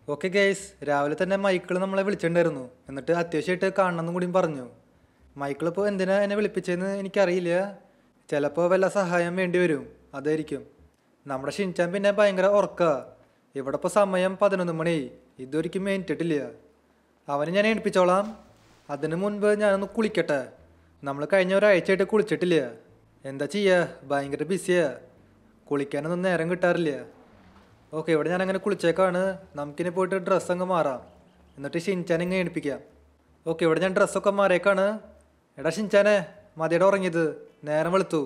okay guys രാവിലെ തന്നെ Michael നമ്മളെ വിളിച്ചിട്ടുണ്ടായിരുന്നു എന്നിട്ട് അത്യാവശ്യമായിട്ട് കാണണമെന്നും കൂടിയും പറഞ്ഞു മൈക്കിൾ ഇപ്പോൾ എന്തിനാ എന്നെ വിളിപ്പിച്ചതെന്ന് എനിക്കറിയില്ല ചിലപ്പോൾ വല്ല സഹായം വേണ്ടി വരും അതായിരിക്കും നമ്മുടെ ഷിൻചാൻ പിന്നെ ഭയങ്കര ഉറക്ക ഇവിടെ ഇപ്പോൾ സമയം പതിനൊന്ന് മണി ഇതൊരിക്കും എണീറ്റിട്ടില്ല അവനെ ഞാൻ എണിപ്പിച്ചോളാം അതിനു മുൻപ് ഞാനൊന്ന് കുളിക്കട്ടെ നമ്മൾ കഴിഞ്ഞ ഒരാഴ്ചയായിട്ട് കുളിച്ചിട്ടില്ല എന്താ ചെയ്യുക ഭയങ്കര ബിസിയാ കുളിക്കാനൊന്നും നേരം കിട്ടാറില്ല ഓക്കെ ഇവിടെ ഞാൻ അങ്ങനെ കുളിച്ചേക്കാണ് നമുക്കിനി പോയിട്ട് ഡ്രസ്സ് അങ്ങ് മാറാം എന്നിട്ട് ഷിൻചാൻ ഇങ്ങനെ എണിപ്പിക്കാം ഓക്കെ ഇവിടെ ഞാൻ ഡ്രസ്സൊക്കെ മാറിയേക്കാണ് എടാ ഷിൻചാനെ മതിയുടെ ഉറങ്ങിയത് നേരം വെളുത്തു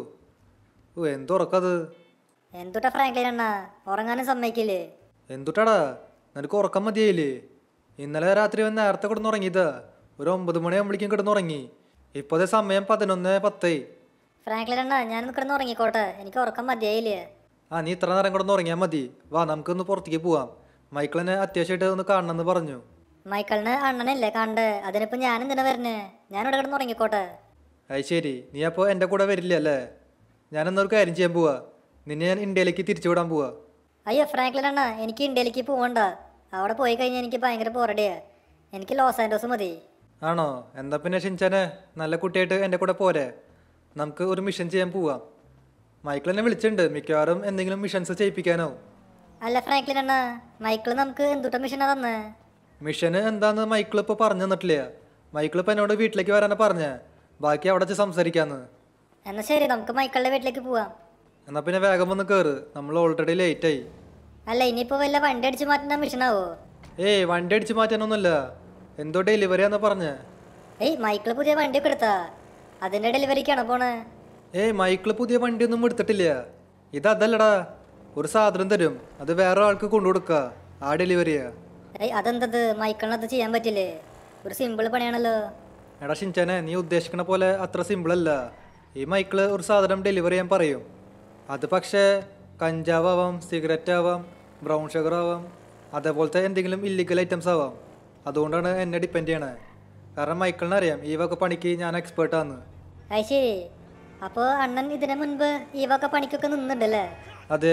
ഓ എന്തുറക്കത് എന്തുട്ടാ ഫ്രാങ്ക്ലിൻ അണ്ണ ഉറങ്ങാനും സമ്മതിക്കില്ലേ എന്തുട്ടാടാ നിനക്ക് ഉറക്കം മതിയായില്ലേ ഇന്നലെ രാത്രി വന്ന് നേരത്തെ കിടന്ന് ഉറങ്ങിയതാ ഒരു ഒമ്പത് മണിയാകുമ്പോഴേക്കും കിടന്നുറങ്ങി ഇപ്പോഴത്തെ സമയം പതിനൊന്ന് പത്തായി ഫ്രാങ്ക്ലിൻ അണ്ണ ഞാനൊന്ന് കിടന്ന് ഉറങ്ങിക്കോട്ടെ എനിക്ക് ഉറക്കം മതിയായില്ലേ ആ നീ ഇത്ര നേരം കിടന്ന് ഉറങ്ങിയാൽ മതി വാ നമുക്കൊന്ന് പുറത്തേക്ക് പോവാം മൈക്കിളിനെ അത്യാവശ്യമായിട്ട് ഒന്ന് കാണണമെന്ന് പറഞ്ഞു മൈക്കിളിന് അണ്ണനല്ലേ കണ്ട് അതിനിപ്പോ ഞാൻ എന്തിനാ വരുന്നേ ഞാനിവിടെ കിടന്ന് ഉറങ്ങിക്കോട്ടെ അത് ശരി നീ അപ്പോൾ എൻ്റെ കൂടെ വരില്ല അല്ലേ ഞാനെന്നൊരു കാര്യം ചെയ്യാൻ പോവാ നിന്നെ ഞാൻ ഇന്ത്യയിലേക്ക് തിരിച്ചു വിടാൻ പോവാ അയ്യോ ഫ്രാങ്ക്ലിൻ അണ്ണ എനിക്ക് ഇന്ത്യയിലേക്ക് പോകണ്ട അവിടെ പോയി കഴിഞ്ഞാൽ എനിക്ക് ഭയങ്കര ബോറടിയാ എനിക്ക് ലോസ് ആൻഡോസ് മതി ആണോ എന്താ പിന്നെ ഷിൻചാനെ നല്ല കുട്ടിയായിട്ട് എൻ്റെ കൂടെ പോരെ നമുക്ക് ഒരു മിഷൻ ചെയ്യാൻ പോവാം മൈക്കിൾ എന്നെ വിളിച്ചിട്ടുണ്ട് മിക്കവാറും എന്തെങ്കിലും മിഷൻസ് ചെയ്യിപ്പിക്കാനോ അല്ല ഫ്രാങ്ക്ലിൻ അണ്ണ മൈക്കിൾ നമുക്ക് എന്തുട്ട മിഷനാ തന്നേ മിഷന് എന്താന്ന് മൈക്കിൾ ഇപ്പോൾ പറഞ്ഞു തന്നിട്ടില്ല മൈക്കിൾ ഇപ്പോൾ എന്നോട് വീട്ടിലേക്ക് വരാനാ പറഞ്ഞേ ബാക്കി അവിടെ വെച്ച് സംസാരിക്കാന്ന് എന്നാ ശരി നമുക്ക് മൈക്കിളിന്റെ വീട്ടിലേക്ക് പോവാം എന്നാൽ പിന്നെ വേഗം വന്ന് കയറ് നമ്മൾ ഓൾറെഡി ലേറ്റായി അല്ല ഇനിയിപ്പോ വല്ല വണ്ടി അടിച്ച് മാറ്റുന്ന മിഷനാവോ ഏയ് വണ്ടി അടിച്ച് മാറ്റാനൊന്നുമല്ല എന്തോ ഡെലിവറി ആണെന്ന് പറഞ്ഞേ ഏയ് മൈക്കിൾ പുതിയ വണ്ടിയൊക്കെ എടുത്താ അതിന്റെ ഡെലിവറിക്കാണോ പോണേ ഏയ് മൈക്കിൾ പുതിയ വണ്ടിയൊന്നും എടുത്തിട്ടില്ല ഇത് അതല്ലടാ ഒരു സാധനം തരും അത് വേറെ ആൾക്ക് കൊണ്ടു കൊടുക്കുക ആ ഡെലിവറിയാ ഏയ് അതെന്തത് മൈക്കിളിന് അത് ചെയ്യാൻ പറ്റില്ലേ ഒരു സിമ്പിൾ പണിയാണല്ലോ എടാ ഷിൻചാനെ നീ ഉദ്ദേശിക്കണ പോലെ അത്ര സിമ്പിൾ അല്ല ഈ മൈക്കിള് ഒരു സാധനം ഡെലിവറി ചെയ്യാൻ പറയും അത് പക്ഷേ കഞ്ചാവ് ആവാം സിഗരറ്റ് ആവാം ബ്രൗൺ ഷുഗർ ആവാം അതേപോലത്തെ എന്തെങ്കിലും ഇല്ലീഗൽ ഐറ്റംസ് ആവാം അതുകൊണ്ടാണ് എന്നെ ഡിപ്പെൻഡ് ചെയ്യണേ കാരണം മൈക്കിളിനെ അറിയാം ഈ വക പണിക്ക് ഞാൻ എക്സ്പേർട്ടാന്ന് അത് ശരി അപ്പോൾ അണ്ണൻ ഇതിനു മുൻപ് ഈ വക പണിക്കൊക്കെ നിന്നുണ്ടല്ലേ അതെ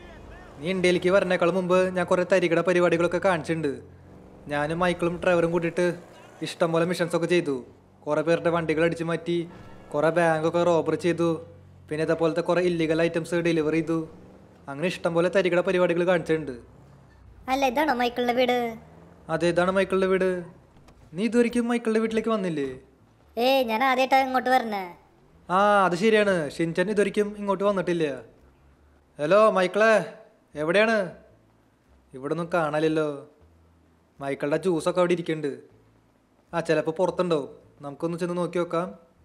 നീ ഇന്ത്യയിലേക്ക് വരണേക്കാൾ മുമ്പ് ഞാൻ കുറേ തരികട പരിപാടികളൊക്കെ കാണിച്ചിട്ടുണ്ട് ഞാനും മൈക്കിളും ഡ്രൈവറും കൂട്ടിയിട്ട് ഇഷ്ടംപോലെ മിഷൻസ് ഒക്കെ ചെയ്തു കുറേ പേരുടെ വണ്ടികൾ അടിച്ചു മാറ്റി കുറേ ബാങ്കൊക്കെ റോബർ ചെയ്തു പിന്നെ ഇതേപോലത്തെ കുറേ ഇല്ലീഗൽ ഐറ്റംസ് ഡെലിവറി ചെയ്തു അങ്ങനെ ഇഷ്ടംപോലെ തരികട പരിപാടികൾ കാണിച്ചിട്ടുണ്ട് അല്ല ഇതാണോ മൈക്കിളിന്റെ വീട് അതെ ഇതാണ് മൈക്കിളിൻ്റെ വീട് നീ ഇതുവരെയ്ക്കും മൈക്കിളിൻ്റെ വീട്ടിലേക്ക് വന്നില്ലേ ഏയ് ഞാൻ ആദ്യമായിട്ടാണ് ഇങ്ങോട്ട് വരണേ ആ അത് ശരിയാണ് ഷിൻചൻ ഇതുവരെയ്ക്കും ഇങ്ങോട്ട് വന്നിട്ടില്ല ഹലോ മൈക്കിളെ എവിടെയാണ് ഇവിടെ ഒന്നും കാണാനില്ലല്ലോ മൈക്കിളുടെ ജ്യൂസൊക്കെ അവിടെ ഇരിക്കുന്നുണ്ട് ആ ചിലപ്പോൾ പുറത്തുണ്ടാവും നമുക്കൊന്ന് ചെന്ന് നോക്കി നോക്കാം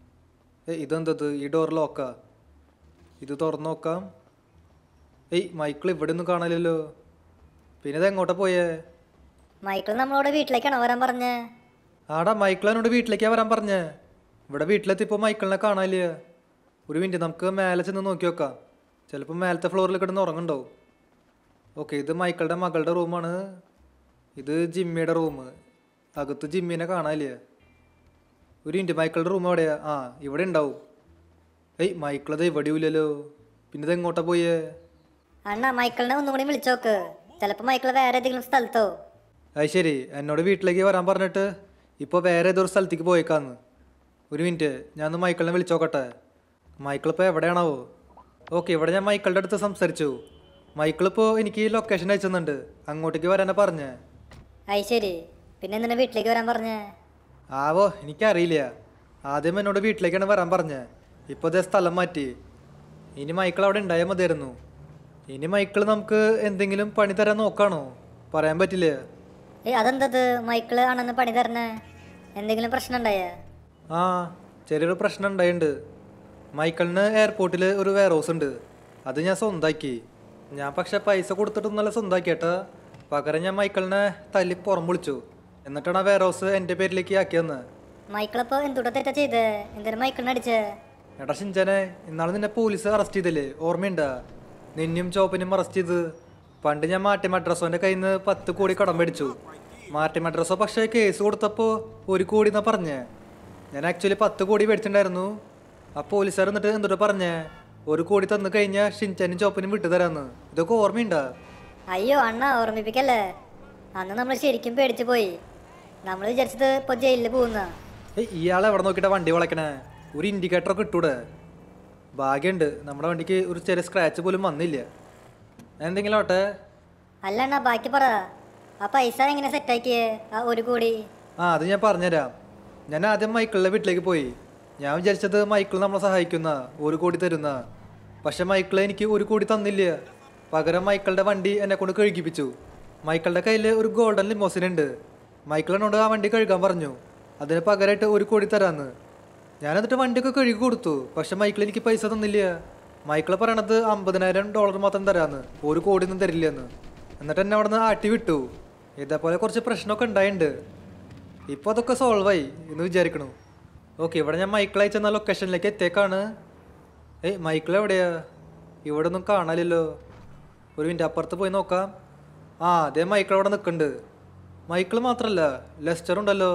ഏ ഇതെന്തത് ഈ ഡോർ ലോക്കാ ഇത് തുറന്നു നോക്കാം ഏയ് മൈക്കിൾ ഇവിടെ ഒന്നും കാണാനില്ലല്ലോ പിന്നെ ഇത് എങ്ങോട്ടാ പോയേ മൈക്കിൾ നമ്മളോട് വീട്ടിലേക്കാണോ വരാൻ പറഞ്ഞേ ആടാ മൈക്കിൾ എന്നോട് വീട്ടിലേക്കാ വരാൻ പറഞ്ഞേ ഇവിടെ വീട്ടിലെത്തിയപ്പോൾ മൈക്കിളിനെ കാണാനില്ല ഒരു മിനിറ്റ് നമുക്ക് മേലെ ചെന്ന് നോക്കി നോക്കാം ചിലപ്പോൾ മേലത്തെ ഫ്ലോറിൽ കിടന്ന് ഉറങ്ങുണ്ടാവും ഓക്കെ ഇത് മൈക്കിളുടെ മകളുടെ റൂമാണ് ഇത് ജിമ്മിയുടെ റൂം അകത്ത് ജിമ്മിനെ കാണാനില്ല ഒരു മിനിറ്റ് മൈക്കിളുടെ റൂം എവിടെയാ ആ ഇവിടെ ഉണ്ടാവും ഏയ് മൈക്കിളത് ഇവിടെയില്ലല്ലോ പിന്നെ ഇത് എങ്ങോട്ടാ പോയേ അണ്ണ മൈക്കിളിനെ ഒന്നും കൂടി വിളിച്ചോക്ക് ചിലപ്പോൾ മൈക്കിൾ വേറെ ഏതെങ്കിലും സ്ഥലത്തോ അത് ശരി എന്നോട് വീട്ടിലേക്ക് വരാൻ പറഞ്ഞിട്ട് ഇപ്പോൾ വേറെ ഏതൊരു സ്ഥലത്തേക്ക് പോയേക്കാന്ന് ഒരു മിനിറ്റ് ഞാൻ ഒന്ന് മൈക്കിളിനെ വിളിച്ചോക്കട്ടെ മൈക്കിൾ ഇപ്പോൾ എവിടെയാണാവോ ഓക്കെ ഇവിടെ ഞാൻ മൈക്കിളുടെ അടുത്ത് സംസാരിച്ചു മൈക്കിൾ ഇപ്പോൾ എനിക്ക് ലൊക്കേഷൻ അയച്ചുന്നുണ്ട് അങ്ങോട്ടേക്ക് വരാനാ പറഞ്ഞേ അത് ശരി പിന്നെ എന്തിനാ വീട്ടിലേക്ക് വരാൻ പറഞ്ഞേ ആവോ എനിക്കറിയില്ല ആദ്യം എന്നോട് വീട്ടിലേക്കാണ് വരാൻ പറഞ്ഞേ ഇപ്പോൾ ഇതേ സ്ഥലം മാറ്റി ഇനി മൈക്കിൾ അവിടെ ഉണ്ടായാൽ മതിയായിരുന്നു ഇനി മൈക്കിൾ നമുക്ക് എന്തെങ്കിലും പണി തരാൻ നോക്കാണോ പറയാൻ പറ്റില്ല ഏയ് അതെന്തത് മൈക്കിൾ അണ്ണന് പണി തരണേ എന്തെങ്കിലും പ്രശ്നം ഉണ്ടായേ ആ ചെറിയൊരു പ്രശ്നം ഉണ്ടായിട്ടുണ്ട് മൈക്കിളിന് എയർപോർട്ടിൽ ഒരു വെയർ ഹൗസ് ഉണ്ട് അത് ഞാൻ സ്വന്തമാക്കി ഞാൻ പക്ഷെ പൈസ കൊടുത്തിട്ടൊന്നല്ല സ്വന്തമാക്കിയേട്ടാ പകരം ഞാൻ മൈക്കിളിനെ തല്ലി പുറം വിളിച്ചു എന്നിട്ടാണ് ആ വെയർ ഹൗസ് എൻ്റെ പേരിലേക്ക് ആക്കിയെന്ന് മൈക്കിൾ അപ്പോൾ എന്തുട്ടാ തെറ്റാ ചെയ്തേ എന്തിനാ മൈക്കിളിനെ അടിച്ചേ എടാ ഷിഞ്ചനെ ഇന്നാളെ നിന്നെ പോലീസ് അറസ്റ്റ് ചെയ്തില്ലേ ഓർമ്മയുണ്ടാ നിന്നെയും ചോപ്പിനും അറസ്റ്റ് ചെയ്ത് പണ്ട് ഞാൻ മാറ്റി മദ്രസോന്റെ കയ്യിൽ നിന്ന് പത്ത് കോടി കടം മേടിച്ചു മാറ്റി മദ്രസോ പക്ഷേ കേസ് കൊടുത്തപ്പോൾ ഒരു കോടി എന്നാ പറഞ്ഞേ ഞാൻ ആക്ച്വലി പത്ത് കോടി മേടിച്ചിട്ടുണ്ടായിരുന്നു ആ പോലീസുകാർ എന്നിട്ട് എന്തിട്ട് പറഞ്ഞേ ഒരു കോടി തന്നു കഴിഞ്ഞാൽ ഷിൻചാനും ചോപ്പനും വിട്ടു തരാന്ന് ഇതൊക്കെ ഓർമ്മയുണ്ടാ അയ്യോ അണ്ണ ഓർമ്മിപ്പിക്കല്ലേ അന്ന് നമ്മൾ ശരിക്കും പേടിച്ചു പോയി നമ്മൾ വിചാരിച്ചത് ഇപ്പോൾ ജയിലിൽ പോകുന്ന ഏയ് ഇയാൾ എവിടെ നോക്കിയിട്ടാ വണ്ടി വളയ്ക്കണേ ഒരു ഇൻഡിക്കേറ്റർ ഒക്കെ ഇട്ടൂടെ ഭാഗ്യമുണ്ട് നമ്മുടെ വണ്ടിക്ക് ഒരു ചെറിയ സ്ക്രാച്ച് പോലും വന്നില്ല എന്തെങ്കിലും ആവട്ടെ അല്ല അണ്ണാ ബാക്കി പറ ആ പൈസ എങ്ങനെ സെറ്റാക്കിയേ ആ ഒരു കോടി ആ അത് ഞാൻ പറഞ്ഞുതരാം ഞാൻ ആദ്യം മൈക്കിളിൻ്റെ വീട്ടിലേക്ക് പോയി ഞാൻ വിചാരിച്ചത് മൈക്കിൾ നമ്മളെ സഹായിക്കുന്ന ഒരു കോടി തരുന്ന പക്ഷെ മൈക്കിൾ എനിക്ക് ഒരു കോടി തന്നില്ല പകരം മൈക്കിളുടെ വണ്ടി എന്നെ കൊണ്ട് കഴുകിപ്പിച്ചു മൈക്കിളുടെ കയ്യിൽ ഒരു ഗോൾഡൻ ലിമോസിൻ ഉണ്ട് മൈക്കിൾ എന്നോട് ആ വണ്ടി കഴുകാൻ പറഞ്ഞു അതിന് പകരമായിട്ട് ഒരു കോടി തരാന്ന് ഞാൻ എന്നിട്ട് വണ്ടിയൊക്കെ കഴുകി കൊടുത്തു പക്ഷെ മൈക്കിൾ എനിക്ക് പൈസ തന്നില്ല മൈക്കിൾ പറയണത് അമ്പതിനായിരം ഡോളർ മാത്രം തരാന്ന് ഒരു കോടി ഒന്നും തരില്ലെന്ന് എന്നിട്ട് എന്നെ അവിടെ നിന്ന് ആട്ടി വിട്ടു ഇതേപോലെ കുറച്ച് പ്രശ്നമൊക്കെ ഉണ്ടായിട്ടുണ്ട് ഇപ്പോൾ അതൊക്കെ സോൾവ് ആയി എന്ന് വിചാരിക്കണു ഓക്കെ ഇവിടെ ഞാൻ മൈക്കിൾ അയച്ചെന്ന ലൊക്കേഷനിലേക്ക് എത്തിയേക്കാണ് ഏയ് മൈക്കിൾ എവിടെയാ ഇവിടെ ഒന്നും കാണാനില്ലല്ലോ ഒരു മിനിറ്റ് അപ്പുറത്ത് പോയി നോക്കാം ആ അതേ മൈക്കിൾ അവിടെ നിൽക്കുന്നുണ്ട് മൈക്കിൾ മാത്രമല്ല ലെസ്റ്റർ ഉണ്ടല്ലോ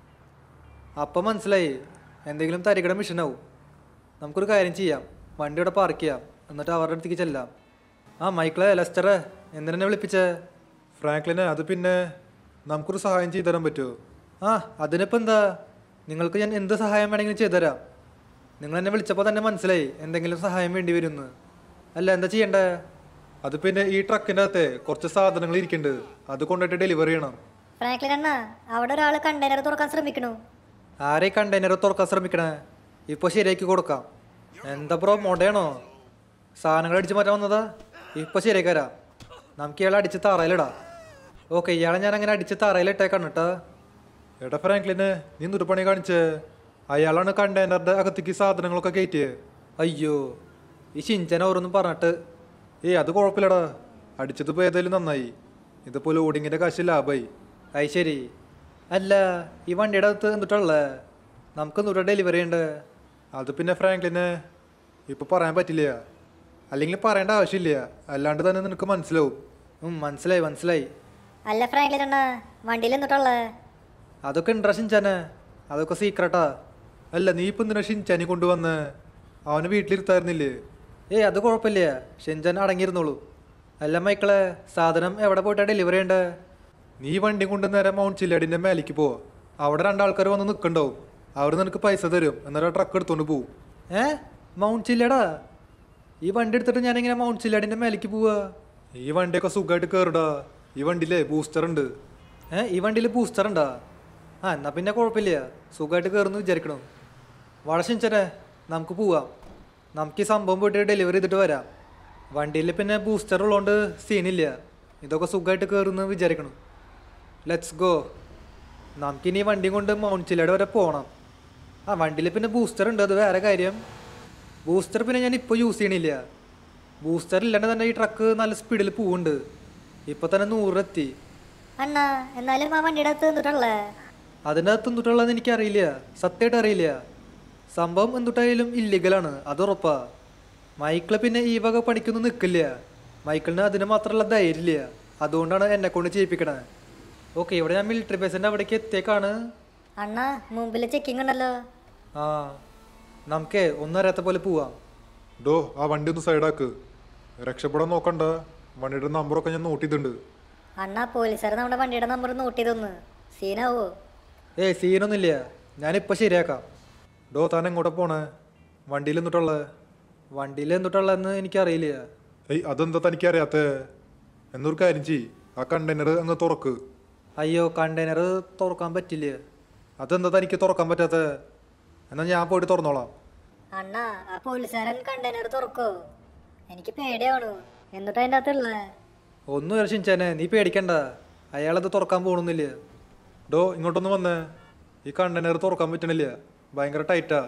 അപ്പം മനസ്സിലായി എന്തെങ്കിലും തരികട മിഷനാവും നമുക്കൊരു കാര്യം ചെയ്യാം വണ്ടി ഇവിടെ പാർക്ക് ചെയ്യാം എന്നിട്ട് അവരുടെ അടുത്തേക്ക് ചെല്ലാം ആ മൈക്കിളെ ലെസ്റ്ററെ എന്തിനെ വിളിപ്പിച്ചേ ഫ്രാങ്ക്ലിനെ അത് പിന്നെ നമുക്കൊരു സഹായം ചെയ്തു തരാൻ പറ്റുമോ ആ അതിനിപ്പോൾ എന്താ നിങ്ങൾക്ക് ഞാൻ എന്ത് സഹായം വേണമെങ്കിലും ചെയ്തുതരാം നിങ്ങൾ എന്നെ വിളിച്ചപ്പോൾ തന്നെ മനസ്സിലായി എന്തെങ്കിലും സഹായം വേണ്ടി വരുമെന്ന് അല്ല എന്താ ചെയ്യണ്ടേ അത് പിന്നെ ഈ ട്രക്കിൻ്റെ അകത്തെ കുറച്ച് സാധനങ്ങൾ ഇരിക്കുന്നുണ്ട് അത് കൊണ്ടുപോയിട്ട് ഡെലിവറി ചെയ്യണം ഫ്രാങ്ക്ലിൻ അണ്ണ അവിടെ ഒരാൾ കണ്ടെയ്നർ തുറക്കാൻ ശ്രമിക്കണു ആരെ കണ്ടെയ്നർ തുറക്കാൻ ശ്രമിക്കണേ ഇപ്പോൾ ശരിയാക്കി കൊടുക്കാം എന്താ ബ്രോ മൊടയാണോ സാധനങ്ങൾ അടിച്ച് മാറ്റാൻ വന്നതാ ഇപ്പോൾ ശരിയാക്കി തരാം നമുക്ക് ഇയാളെ അടിച്ച് തറയിലിടാം ഓക്കെ ഇയാളെ ഞാൻ അങ്ങനെ അടിച്ച് തറയിലിട്ടേക്കാണ് കേട്ടോ എടാ ഫ്രാങ്ക്ലിനെ നീ എന്തൊരു പണി കാണിച്ചേ അയാളാണ് കണ്ടെയ്നറിന്റെ അകത്തേക്ക് സാധനങ്ങളൊക്കെ കയറ്റിയത് അയ്യോ ഈ ഷിഞ്ചന ഓരോന്നും പറഞ്ഞിട്ട് ഏയ് അത് കുഴപ്പമില്ലടാ അടിച്ചത് ഇപ്പോൾ ഏതായാലും നന്നായി ഇതിപ്പോൾ ലോഡിങ്ങിൻ്റെ കാശ് ലാഭമായി അത് ശരി അല്ല ഈ വണ്ടിയുടെ അകത്ത് എന്തുട്ടുള്ളേ നമുക്ക് എന്തുട്ടാ ഡെലിവറി ഉണ്ട് അത് പിന്നെ ഫ്രാങ്ക്ലിനെ ഇപ്പോൾ പറയാൻ പറ്റില്ല അല്ലെങ്കിൽ പറയേണ്ട ആവശ്യമില്ല അല്ലാണ്ട് തന്നെ നിനക്ക് മനസ്സിലാവും ഉം, മനസ്സിലായി മനസ്സിലായി അല്ല ഫ്രാങ്ക്ലിൻ അണ്ണ വണ്ടിയിൽ എന്നിട്ടുള്ളേ അതൊക്കെ ഉണ്ടോ ഷിഞ്ചാനെ അതൊക്കെ സീക്രട്ടാ അല്ല നീ ഇപ്പം എന്തിനാ ഷിൻചാനി കൊണ്ടുവന്ന് അവന് വീട്ടിലിരുത്തായിരുന്നില്ലേ ഏയ് അത് കുഴപ്പമില്ല ഷിഞ്ചാൻ അടങ്ങിയിരുന്നോളൂ അല്ല മൈക്കിളെ സാധനം എവിടെ പോയിട്ടാ ഡെലിവറി ചെയ്യണ്ടേ നീ വണ്ടി കൊണ്ട് നേരെ മൗണ്ട് ചില്ലാടിൻ്റെ മേലേക്ക് പോവാ അവിടെ രണ്ടാൾക്കാർ വന്ന് നിൽക്കണ്ടാവും അവർ നിനക്ക് പൈസ തരും എന്നിട്ട് ട്രക്ക് എടുത്തോണ്ട് പോവും ഏ മൗണ്ട് ചില്ലടാ ഈ വണ്ടി എടുത്തിട്ട് ഞാനിങ്ങനെ മൗണ്ട് ചില്ലാടിൻ്റെ മേലേക്ക് പോവാ ഈ വണ്ടിയൊക്കെ സുഖമായിട്ട് കയറിടാ ഈ വണ്ടിയിലേ ബൂസ്റ്റർ ഉണ്ട് ഏ ഈ വണ്ടിയിൽ ബൂസ്റ്റർ ഉണ്ടാ ആ എന്നാ പിന്നെ കുഴപ്പമില്ല സുഖമായിട്ട് കയറുന്നു വിചാരിക്കണം വളശിഞ്ചനെ നമുക്ക് പോവാം നമുക്ക് ഈ സംഭവം പോയിട്ട് ഡെലിവറി ചെയ്തിട്ട് വരാം വണ്ടിയിൽ പിന്നെ ബൂസ്റ്റർ ഉള്ളതുകൊണ്ട് സീനില്ല ഇതൊക്കെ സുഖമായിട്ട് കയറുന്നു വിചാരിക്കണം ലെറ്റ്സ് ഗോ നമുക്കിനി ഈ വണ്ടി കൊണ്ട് മൗണ്ട് ചില്ലയുടെ വരെ പോകണം ആ വണ്ടിയിൽ പിന്നെ ബൂസ്റ്റർ ഉണ്ട് അത് വേറെ കാര്യം ബൂസ്റ്റർ പിന്നെ ഞാൻ ഇപ്പോൾ യൂസ് ചെയ്യണില്ല ബൂസ്റ്റർ ഇല്ലാണ്ട് തന്നെ ഈ ട്രക്ക് നല്ല സ്പീഡിൽ പോവുന്നുണ്ട് ഇപ്പോൾ തന്നെ നൂറിലെത്തി അണ്ണ എന്നാലും ആ വണ്ടിയുടെ അകത്ത് എന്നിട്ടുള്ളേ അതിൻ്റെ അകത്ത് എന്തുട്ടുള്ളതെന്ന് എനിക്കറിയില്ല സത്യമായിട്ട് അറിയില്ല സംഭവം എന്തുട്ടായാലും ഇല്ലീഗലാണ് അത് ഉറപ്പാ മൈക്കിള് പിന്നെ ഈ വക പണിക്കൊന്നും നിൽക്കില്ല മൈക്കിളിന് അതിന് മാത്രമുള്ള ധൈര്യമില്ല അതുകൊണ്ടാണ് എന്നെ കൊണ്ട് ചെയ്യിപ്പിക്കണേ ഓക്കെ ഇവിടെ ഞാൻ മിലിറ്ററി ബേസിൻ്റെ അവിടേക്ക് എത്തിയേക്കാണ് അണ്ണ മുമ്പിൽ ചെക്കിംഗ് ഉണ്ടല്ലോ ആ നമുക്കേ ഒന്നും അറിയാത്ത പോലെ പോവാം ഡോ ആ വണ്ടി ഒന്ന് സൈഡാക്ക് രക്ഷപ്പെടാൻ നോക്കണ്ട വണ്ടിയുടെ നമ്പറൊക്കെ ഞാൻ നോട്ട് ചെയ്തിട്ടുണ്ട് അണ്ണ പോലീസുകാർ നമ്മുടെ വണ്ടിയുടെ നമ്പർ നോട്ട് ചെയ്തൊന്ന് സീനാവോ ഏയ് സീനൊന്നുമില്ല ഞാനിപ്പോൾ ശരിയാക്കാം ഡോ താൻ എങ്ങോട്ടാ പോണേ വണ്ടിയിൽ എന്നിട്ടുള്ളത് വണ്ടിയിൽ എന്തുട്ടുള്ളതെന്ന് എനിക്കറിയില്ല ഏയ് അതെന്താ തനിക്ക് അറിയാത്തേ എന്നൊരു കാര്യം ചെയ് ആ കണ്ടെയ്നർ അങ്ങ് തുറക്ക് അയ്യോ കണ്ടെയ്നർ തുറക്കാൻ പറ്റില്ല അതെന്താ തനിക്ക് തുറക്കാൻ പറ്റാത്തേ എന്നാൽ ഞാൻ പോയിട്ട് തുറന്നോളാം അണ്ണ ആ പോലീസുകാരൻ കണ്ടെയ്നർ തുറക്കോ എനിക്ക് പേടിയാവണു എന്നിട്ട് അതിൻ്റെ അകത്തുള്ളേ ഒന്നും ഇറച്ചിച്ചാനെ നീ പേടിക്കണ്ട അയാളത് തുറക്കാൻ പോകണമെന്നില്ല ഡോ ഇങ്ങോട്ടൊന്ന് വന്നേ ഈ കണ്ടെയ്നർ തുറക്കാൻ പറ്റണില്ല ഭയങ്കര ടൈറ്റാ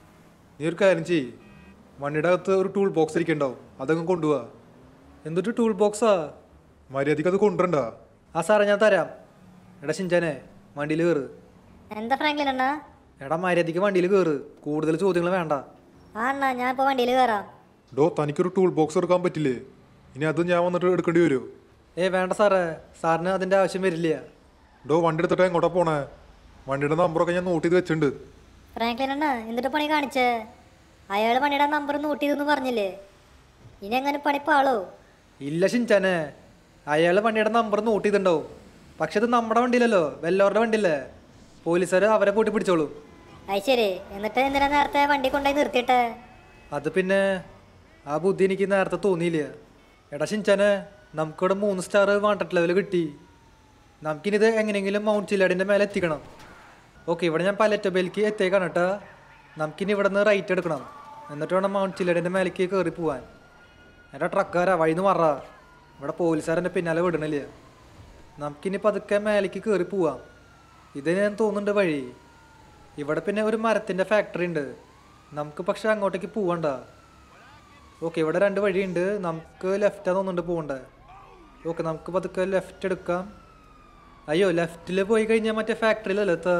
നീ ഒരു കാര്യം ചെയ് വണ്ടിയുടെ അകത്ത് ഒരു ടൂൾ ബോക്സ് ഇരിക്കണ്ടാവും അതങ്ങ് കൊണ്ടുപോവാ എന്തൊരു ടൂൾ ബോക്സാ മര്യാദയ്ക്ക് അത് കൊണ്ടുവരണ്ട ആ സാറേ ഞാൻ തരാം എടാ ഷിഞ്ചാനെ വണ്ടിയിൽ കയറ് എന്താ ഫ്രാങ്ക്ലിൻ അണ്ണ എടാ മര്യാദയ്ക്ക് വണ്ടിയിൽ കയറ് കൂടുതൽ ചോദ്യങ്ങൾ വേണ്ട ആ അണ്ണ ഞാൻ ഇപ്പോൾ വണ്ടിയിൽ കയറാം ഡോ തനിക്കൊരു ടൂൾ ബോക്സ് എടുക്കാൻ പറ്റില്ലേ ഇനി അത് ഞാൻ വന്നിട്ട് എടുക്കേണ്ടി വരുമോ ഏ വേണ്ട സാറേ സാറിന് അതിൻ്റെ ആവശ്യം വരില്ല ഡോ വണ്ടി എടുത്തിട്ട് എങ്ങോട്ടാ പോണേ വണ്ടിയുടെ നമ്പറൊക്കെ ഞാൻ നോട്ട് ചെയ്ത് വെച്ചിട്ടുണ്ട് ഫ്രാങ്ക്ലിൻ അണ്ണ എന്നിട്ട് പണി കാണിച്ചേ അയാൾ പണിയുടെ നമ്പർ നോട്ട് ചെയ്തെന്ന് പറഞ്ഞില്ലേ ഇനി എങ്ങനെ പണി പാളോ ഇല്ല ഷിഞ്ചാനെ അയാൾ വണ്ടിയുടെ നമ്പർ നോട്ട് ചെയ്തിട്ടുണ്ടാവും പക്ഷെ ഇത് നമ്മുടെ വണ്ടിയിലല്ലോ വെല്ലവരുടെ വണ്ടിയില്ലേ പോലീസുകാർ അവരെ കൂട്ടി പിടിച്ചോളും അത് ശരി എന്നിട്ട് എന്തിനാ നേരത്തെ വണ്ടി കൊണ്ടുപോയി നിർത്തിയിട്ടെ അത് പിന്നെ ആ ബുദ്ധി എനിക്ക് നേരത്തെ തോന്നിയില്ല എടാ ഷിൻചാനെ നമുക്കിവിടെ മൂന്ന് സ്റ്റാർ വാണ്ടഡ് ലെവൽ കിട്ടി നമുക്കിനിത് എങ്ങനെയെങ്കിലും മൗണ്ട് ചില്ലാടിൻ്റെ മേലെ എത്തിക്കണം ഓക്കെ ഇവിടെ ഞാൻ പലറ്റബേലേക്ക് എത്തിയേക്കാണ് കേട്ടാ നമുക്കിനി ഇവിടെ നിന്ന് റൈറ്റ് എടുക്കണം എന്നിട്ട് വേണം മൗണ്ട് ചില്ലാടിൻ്റെ മേലേക്ക് കയറി പോവാൻ എൻ്റെ ട്രക്കാരാ വഴിന്ന് മറ ഇവിടെ പോലീസുകാരെന്നെ പിന്നാലെ വിടണില്ല നമുക്കിനി പതുക്കെ മേലേക്ക് കയറി പോവാം ഇത് ഞാൻ തോന്നുന്നുണ്ട് വഴി ഇവിടെ പിന്നെ ഒരു മരത്തിൻ്റെ ഫാക്ടറി ഉണ്ട് നമുക്ക് പക്ഷെ അങ്ങോട്ടേക്ക് പോവണ്ട ഓക്കെ ഇവിടെ രണ്ട് വഴിയുണ്ട് നമുക്ക് ലെഫ്റ്റാ തോന്നുന്നുണ്ട് പോകണ്ടേ ഓക്കെ നമുക്ക് പതുക്കെ ലെഫ്റ്റ് എടുക്കാം അയ്യോ ലെഫ്റ്റിൽ പോയി കഴിഞ്ഞാൽ മറ്റേ ഫാക്ടറിയിലല്ലേ എത്താ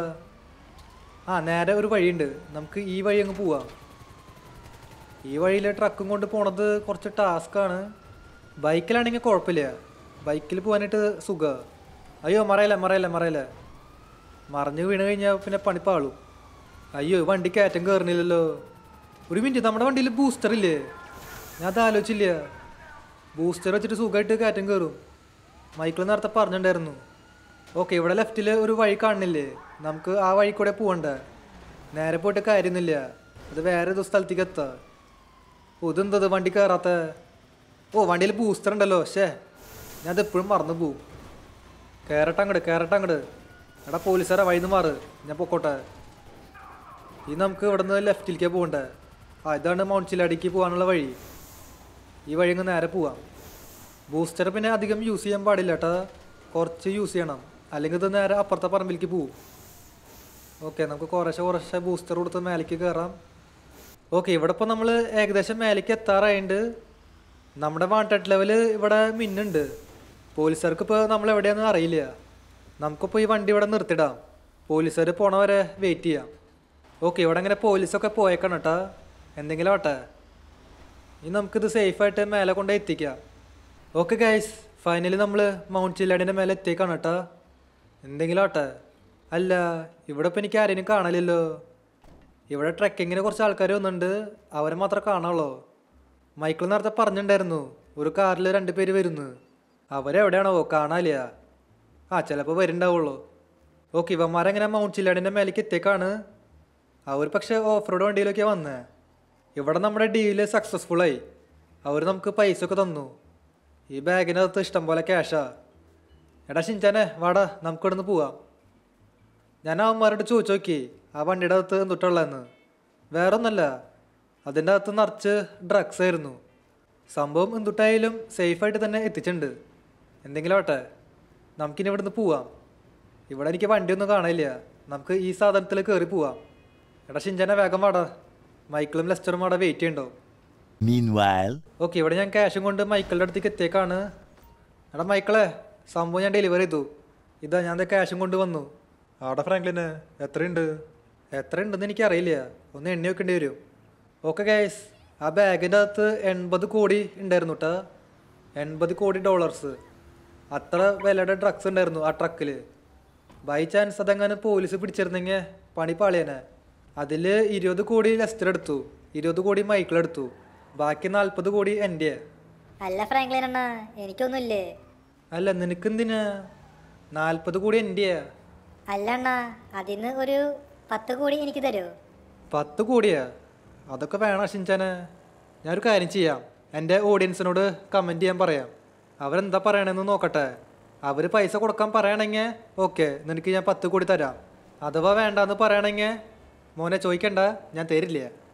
ആ നേരെ ഒരു വഴിയുണ്ട് നമുക്ക് ഈ വഴി അങ്ങ് പോവാം ഈ വഴിയിൽ ട്രക്കും കൊണ്ട് പോണത് കുറച്ച് ടാസ്ക്കാണ് ബൈക്കിലാണെങ്കിൽ കുഴപ്പമില്ല ബൈക്കിൽ പോകാനായിട്ട് സുഖ അയ്യോ മറയില്ല മറയില്ല മറയില്ല മറിഞ്ഞ് വീണ് കഴിഞ്ഞാൽ പിന്നെ പണിപ്പാളും അയ്യോ ഈ വണ്ടി കയറ്റം കയറണില്ലല്ലോ ഒരു മിനിറ്റ് നമ്മുടെ വണ്ടിയിൽ ബൂസ്റ്റർ ഇല്ലേ ഞാൻ അത് ആലോചിച്ചില്ല ബൂസ്റ്റർ വെച്ചിട്ട് സുഖമായിട്ട് കയറ്റം കയറും മൈക്കിൾ നേരത്തെ പറഞ്ഞിട്ടുണ്ടായിരുന്നു ഓക്കെ ഇവിടെ ലെഫ്റ്റിൽ ഒരു വഴി കാണുന്നില്ലേ നമുക്ക് ആ വഴി കൂടെ പോകണ്ട നേരെ പോയിട്ട് കാര്യമൊന്നുമില്ല അത് വേറെ ഏതോ സ്ഥലത്തേക്ക് എത്താം ഓ ഇതെന്തത് വണ്ടി കയറാത്ത ഓ വണ്ടിയിൽ ബൂസ്റ്റർ ഉണ്ടല്ലോ ശേ ഞാൻ അത് എപ്പോഴും മറന്നു പോവും കയറട്ടെ അങ്ങോട്ട് കയറട്ടെ അങ്ങോട്ട് എടാ പോലീസുകാരെ വഴിന്ന് മാറ് ഞാൻ പൊക്കോട്ടെ ഈ നമുക്ക് ഇവിടെ നിന്ന് ലെഫ്റ്റിലേക്ക് പോകണ്ടേ ആ ഇതാണ് മൗണ്ട് ചില്ലാടിക്ക് പോകാനുള്ള വഴി ഈ വഴി അങ്ങ് നേരെ പോവാം ബൂസ്റ്റർ പിന്നെ അധികം യൂസ് ചെയ്യാൻ പാടില്ല കേട്ടാ കുറച്ച് യൂസ് ചെയ്യണം അല്ലെങ്കിൽ ഇത് നേരെ അപ്പുറത്തെ പറമ്പിലേക്ക് പോവും ഓക്കെ നമുക്ക് കുറേശ്ശെ കുറേശ്ശെ ബൂസ്റ്റർ കൊടുത്ത് മേലേക്ക് കയറാം ഓക്കെ ഇവിടെ ഇപ്പോൾ നമ്മൾ ഏകദേശം മേലേക്ക് എത്താറായിട്ടുണ്ട് നമ്മുടെ വാണ്ടഡ് ലെവൽ ഇവിടെ മിന്നുണ്ട് പോലീസുകാർക്ക് ഇപ്പോൾ നമ്മൾ എവിടെയാണെന്ന് അറിയില്ല നമുക്കിപ്പോൾ ഈ വണ്ടി ഇവിടെ നിർത്തിടാം പോലീസുകാർ പോണ വരെ വെയിറ്റ് ചെയ്യാം ഓക്കെ ഇവിടെ അങ്ങനെ പോലീസൊക്കെ പോയേക്കണം കേട്ടാ എന്തെങ്കിലും ആട്ടെ ഇനി നമുക്കിത് സേഫായിട്ട് മേലെ കൊണ്ട് എത്തിക്കാം ഓക്കെ ഗൈസ് ഫൈനലി നമ്മൾ മൗണ്ട് ചില്ലാടിൻ്റെ മേലെ എത്തിയേക്കാണ് കേട്ടാ എന്തെങ്കിലും ആട്ടെ അല്ല ഇവിടെ ഇപ്പം എനിക്ക് ആരെയും കാണലില്ലോ ഇവിടെ ട്രെക്കിങ്ങിന് കുറച്ച് ആൾക്കാർ വന്നിട്ടുണ്ട് അവരെ മാത്രമേ കാണാനുള്ളൂ മൈക്കിൾ നേരത്തെ പറഞ്ഞിട്ടുണ്ടായിരുന്നു ഒരു കാറിൽ രണ്ട് പേര് വരുന്നു അവരെവിടെയാണോ കാണാനില്ല ആ ചിലപ്പോൾ വരുന്നുണ്ടാവുള്ളൂ ഓക്കെ ഇവന്മാരെങ്ങനെ മൗണ്ട് ചില്ലാടിൻ്റെ മേലേക്ക് എത്തിയേക്കാണ് അവർ പക്ഷേ ഓഫ് റോഡ് വണ്ടിയിലൊക്കെയാണ് വന്നേ ഇവിടെ നമ്മുടെ ഡീല് സക്സസ്ഫുള്ളായി അവർ നമുക്ക് പൈസ ഒക്കെ തന്നു ഈ ബാഗിനകത്ത് ഇഷ്ടം പോലെ ക്യാഷാ എടാ ഷിൻചാനെ വാടാ നമുക്ക് ഇവിടുന്ന് പോവാം ഞാൻ അവന്മാരോട് ചോദിച്ചു നോക്കി ആ വണ്ടിയുടെ അകത്ത് എന്തുട്ടുള്ളതെന്ന് വേറൊന്നല്ല അതിൻ്റെ അകത്ത് നിറച്ച് ഡ്രഗ്സ് ആയിരുന്നു സംഭവം എന്തുട്ടായാലും സേഫായിട്ട് തന്നെ എത്തിച്ചിട്ടുണ്ട് എന്തെങ്കിലും ആട്ടെ നമുക്കിനി ഇവിടുന്ന് പോവാം ഇവിടെ എനിക്ക് വണ്ടിയൊന്നും കാണില്ല നമുക്ക് ഈ സാധനത്തിൽ കയറി പോവാം എടാ ഷിൻചാനെ വേഗം വാടാ മൈക്കിളും ലെസ്റ്ററും അവിടെ വെയിറ്റ് ചെയ്യണ്ടോ Meanwhile, ഓക്കെ ഇവിടെ ഞാൻ ക്യാഷും കൊണ്ട് മൈക്കിളുടെ അടുത്തേക്ക് എത്തിയേക്കാണ് എടാ മൈക്കിളെ സംഭവം ഞാൻ ഡെലിവറി ചെയ്തു ഇതാ ഞാൻ ക്യാഷും കൊണ്ട് വന്നു ആടെ ഫ്രാങ്ക്ലിന് എത്രയുണ്ട് എത്ര ഉണ്ടെന്ന് എനിക്കറിയില്ല ഒന്ന് എണ്ണി വെക്കേണ്ടി വരും ഓക്കെ ഗൈസ് ആ ബാഗിൻ്റെ അകത്ത് എൺപത് കോടി ഉണ്ടായിരുന്നു കേട്ടോ എൺപത് കോടി ഡോളേഴ്സ് അത്ര വിലയുടെ ഡ്രഗ്സ് ഉണ്ടായിരുന്നു ആ ട്രക്കിൽ ബൈ ചാൻസ് അതെങ്ങനെ പോലീസ് പിടിച്ചിരുന്നെങ്കിൽ പണി പാളിയനെ അതിൽ ഇരുപത് കോടി ലെസ്റ്റർ എടുത്തു ഇരുപത് കോടി മൈക്കിൾ എടുത്തു ബാക്കി നാൽപ്പത് കോടി എൻ്റെ അല്ല ഫ്രാങ്ക്ലിൻ അണ്ണ എനിക്കൊന്നുമില്ലേ അല്ല നിനക്കെന്തിനാ നാൽപ്പത് കോടി എൻ്റെയാ അല്ല അണ്ണ അതിന്ന് ഒരു പത്ത് കോടി എനിക്ക് തരുമോ പത്ത് കോടിയാ അതൊക്കെ വേണം ഷിൻചാനെ ഞാനൊരു കാര്യം ചെയ്യാം എൻ്റെ ഓഡിയൻസിനോട് കമൻറ്റ് ചെയ്യാൻ പറയാം അവരെന്താ പറയണമെന്ന് നോക്കട്ടെ അവർ പൈസ കൊടുക്കാൻ പറയണമെങ്കിൽ ഓക്കെ നിനക്ക് ഞാൻ പത്ത് കോടി തരാം അഥവാ വേണ്ടാന്ന് പറയണമെങ്കിൽ മോനെ ചോദിക്കണ്ട ഞാൻ തരില്ല